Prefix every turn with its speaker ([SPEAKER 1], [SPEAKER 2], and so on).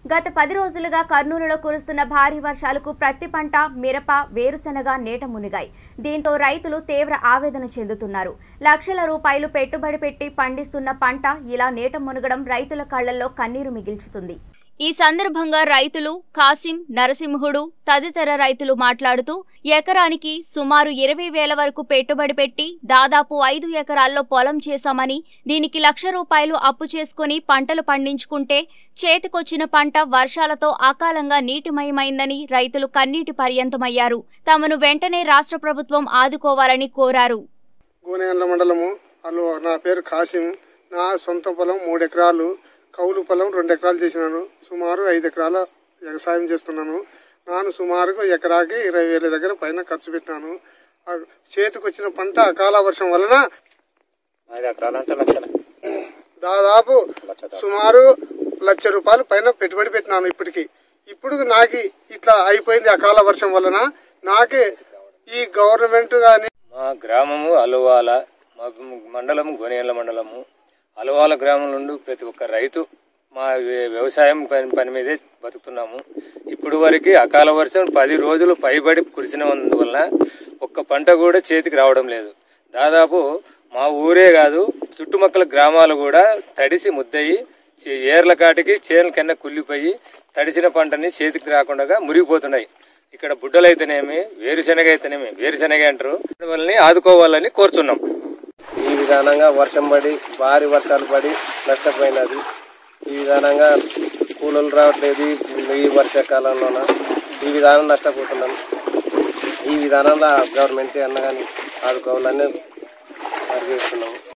[SPEAKER 1] గత పది రోజులుగా కర్నూలులో కురుస్తున్న భారీ వర్షాలకు ప్రత్తి పంట మిరప వేరుశెనగ నేట మునిగాయి దీంతో రైతులు తీవ్ర ఆవేదన చెందుతున్నారు లక్షల రూపాయలు పెట్టుబడి పెట్టి పండిస్తున్న పంట ఇలా నేట మునగడం రైతుల కళ్లల్లో కన్నీరు మిగిల్చుతుంది ఈ సందర్భంగా రైతులు కాసిం నరసింహుడు తదితర రైతులు మాట్లాడుతూ ఎకరానికి సుమారు ఇరవై వేల వరకు పెట్టుబడి పెట్టి దాదాపు ఐదు ఎకరాల్లో పొలం చేశామని దీనికి లక్ష రూపాయలు అప్పు చేసుకుని పంటలు పండించుకుంటే చేతికొచ్చిన పంట వర్షాలతో అకాలంగా నీటిమయమైందని రైతులు కన్నీటి పర్యంతమయ్యారు తమను వెంటనే రాష్ట్ర ప్రభుత్వం ఆదుకోవాలని కోరారు
[SPEAKER 2] గోనెగండ్ల మండలము వాళ్ళు నా పేరు కాసిం నా సొంత పొలం మూడు ఎకరాలు కౌలు పొలం రెండు ఎకరాలు చేసినాను సుమారు ఐదు ఎకరాల వ్యవసాయం చేస్తున్నాను నాను సుమారుగా ఎకరాకి ఇరవై వేల దగ్గర పైన ఖర్చు పెట్టినాను ఆ చేతికి వచ్చిన పంట అకాల వర్షం వలన
[SPEAKER 3] ఐదు ఎకరాలు అంటే లక్షలే
[SPEAKER 2] దాదాపు సుమారు లక్ష రూపాయలు పైన పెట్టుబడి పెట్టినాను ఇప్పటికి ఇప్పుడు నాకు ఇట్లా అయిపోయింది అకాల వర్షం వలన నాకే ఈ గవర్నమెంట్ కానీ
[SPEAKER 3] మా గ్రామము అలువాల మా మండలము గోనేళ్ళ మండలము అలువాల గ్రామం నుండి ప్రతి ఒక్క రైతు మా వ్య- వ్యవసాయం పని పని మీదే బతుకుతున్నాము ఇప్పుడు వరకు అకాల వర్షం పది రోజులు పైబడి కురిసినందువల్ల ఒక్క పంట కూడా చేతికి రావడం లేదు దాదాపు మా ఊరే కాదు చుట్టుపక్కల గ్రామాలు కూడా తడిసి ముద్దయి చే- ఏర్ల కాటికి చేనుల కింద కుళ్ళిపోయి తడిసిన పంటని చేతికి రాకుండా మురిగిపోతున్నాయి ఇక్కడ బుడ్డలు అయితేనేమి వేరుశెనగ అయితేనేమి వేరుశెనగ అంటారు వాళ్ళని ఆదుకోవాలని కోరుతున్నాం
[SPEAKER 4] ఈ విధానంగా వర్షం పడి భారీ వర్షాలు పడి నష్టపోయినది ఈ విధానంగా కూలీలు రావట్లేదు ఈ వర్షాకాలంలోన ఈ విధానం నష్టపోతున్నాం ఈ విధానంలో గవర్నమెంట్ అన్న కానీ ఆదుకోవాలని అడిగేస్తున్నాము